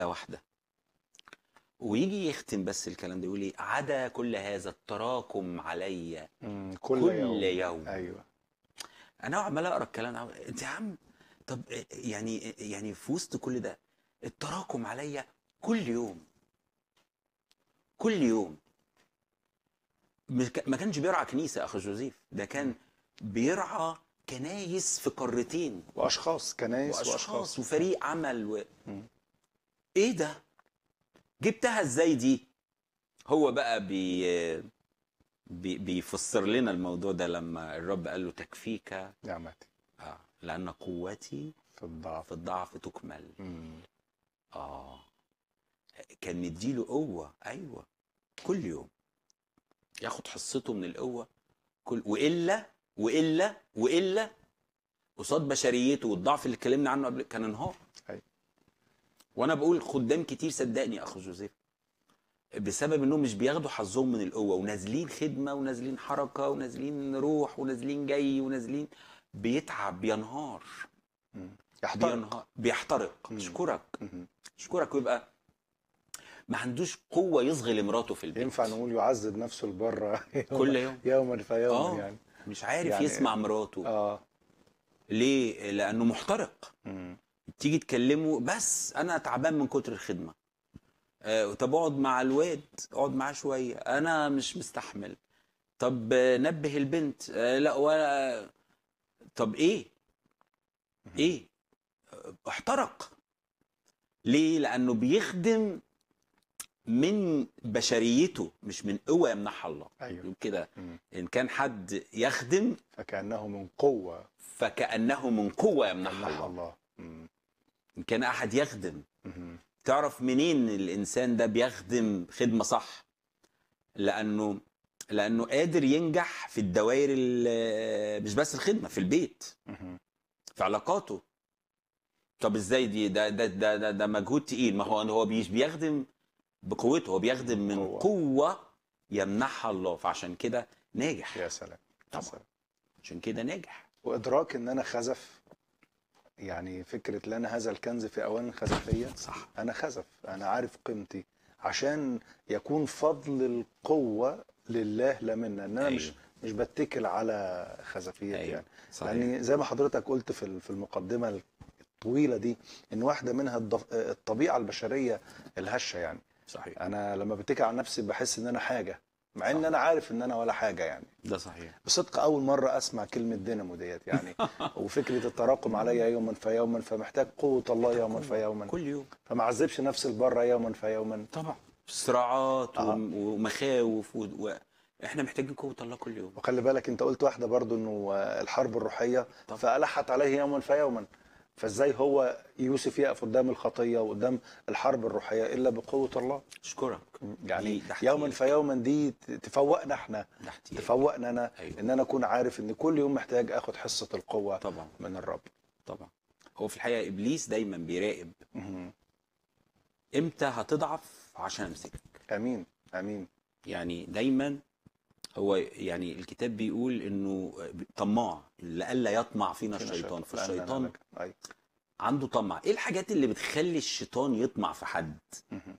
واحده ويجي يختم بس الكلام ده يقول ايه عدا كل هذا التراكم علي مم. كل, كل يوم يوم. ايوه انا عمال اقرا الكلام ده انت يا عم طب يعني يعني في وسط كل ده التراكم عليا كل يوم كل يوم مش ك- ما كانش بيرعى كنيسه اخ جوزيف ده كان بيرعى كنايس في قارتين واشخاص كنايس واشخاص, واشخاص وفريق عمل و... مم. ايه ده جبتها ازاي دي هو بقى بي... بي... بيفسر لنا الموضوع ده لما الرب قال له تكفيك نعمتي آه. لان قوتي في الضعف في الضعف تكمل مم. اه كان مديله قوه ايوه كل يوم ياخد حصته من القوه كل والا والا والا قصاد بشريته والضعف اللي اتكلمنا عنه قبل كان انهار أيوة. وانا بقول خدام كتير صدقني يا اخ جوزيف بسبب انهم مش بياخدوا حظهم من القوه ونازلين خدمه ونازلين حركه ونازلين روح ونازلين جاي ونازلين بيتعب بينهار مم. يحترق بينهار بيحترق مم. اشكرك مم. اشكرك ويبقى ما عندوش قوه يصغي لمراته في البيت ينفع نقول يعذب نفسه لبره كل يوم يوما فيوما آه. يعني مش عارف يعني- يسمع مراته اه ليه لانه محترق مم. تيجي تكلمه بس انا تعبان من كتر الخدمه آه طب اقعد مع الواد اقعد معاه شويه انا مش مستحمل طب آه، نبه البنت آه لا ولا طب ايه ايه آه، احترق ليه لانه بيخدم من بشريته مش من قوه يمنحها الله ايوه يقول كده مم. ان كان حد يخدم فكانه من قوه فكانه من قوه يمنحها الله الله الله مم. ان كان احد يخدم مم. تعرف منين الانسان ده بيخدم خدمه صح لانه لانه قادر ينجح في الدوائر ال- مش بس الخدمه في البيت مم. في علاقاته طب ازاي دي ده ده ده ده, ده مجهود تقيل ما هو هو مش بيخدم بقوته هو بيخدم من قوة. قوه يمنحها الله فعشان كده ناجح يا سلام يا طبعا. سلام. عشان كده ناجح وادراك ان انا خزف يعني فكره لان هذا الكنز في اوان خزفيه صح انا خزف انا عارف قيمتي عشان يكون فضل القوه لله لا منا ان انا أيوة. مش مش بتكل على خزفيتي أيوة. يعني صحيح يعني زي ما حضرتك قلت في ال- في المقدمه الطويله دي ان واحده منها الضف- الطبيعه البشريه الهشه يعني صحيح انا لما بتكل على نفسي بحس ان انا حاجه مع ان انا عارف ان انا ولا حاجه يعني ده صحيح بصدق اول مره اسمع كلمه دينامو ديت يعني وفكره التراكم عليا يوما فيوما فمحتاج قوه الله يوما فيوما كل يوم فما عذبش نفسي لبره يوما فيوما طبعا صراعات آه. وم- ومخاوف و... و... احنا محتاجين قوه الله كل يوم وخلي بالك انت قلت واحده برضو انه آه، الحرب الروحيه طبعا. فالحت عليه يوما فيوما فازاي هو يوسف يقف قدام الخطيه وقدام الحرب الروحيه الا بقوه الله اشكرك يعني دي- ده احتياج. يوما فيوما دي ت- تفوقنا احنا ده احتياج تفوقنا انا أيوة. ان انا اكون عارف ان كل يوم محتاج اخد حصه القوه طبعا من الرب طبعا هو في الحقيقه ابليس دايما بيراقب مهم. امتى هتضعف عشان امسكك امين امين يعني دايما هو يعني الكتاب بيقول انه طماع لئلا يطمع فينا فينا الشيطان شيطان. فالشيطان لك. أيوة. عنده طمع ايه الحاجات اللي بتخلي الشيطان يطمع في حد مهم.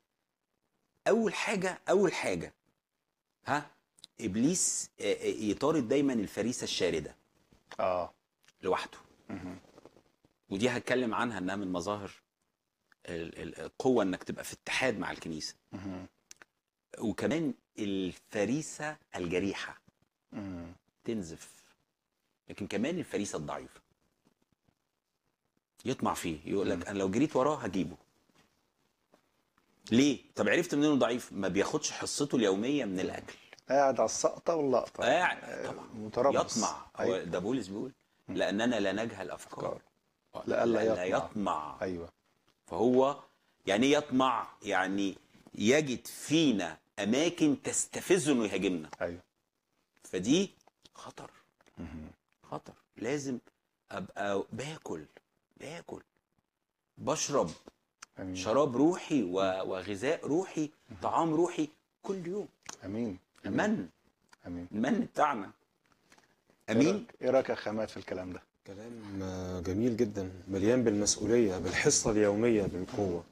اول حاجه اول حاجه ها ابليس آه، آه، يطارد دايما الفريسه الشارده اه لوحده مهم. ودي هتكلم عنها انها من مظاهر ال- ال- القوه انك تبقى في اتحاد مع الكنيسه مهم. وكمان الفريسه الجريحه مهم. تنزف لكن كمان الفريسه الضعيفه يطمع فيه يقول مم. لك انا لو جريت وراه هجيبه ليه طب عرفت منين إنه ضعيف ما بياخدش حصته اليوميه من الاكل قاعد على السقطه واللقطه قاعد آه، طبعا متربص يطمع هو أيوة. ده بولس بيقول مم. لاننا لا نجهل افكار أفكار. لئلا لئلا يطمع. يطمع ايوه فهو يعني ايه يطمع يعني يجد فينا اماكن تستفزه انه يهاجمنا ايوه فدي خطر مهم. خطر لازم ابقى باكل باكل بشرب امين شراب روحي و- وغذاء روحي طعام روحي كل يوم امين المن امين المن بتاعنا إيه امين رأيك- ايه رايك يا خامات في الكلام ده كلام آه، جميل جدا مليان بالمسؤولية بالحصة اليومية بالقوة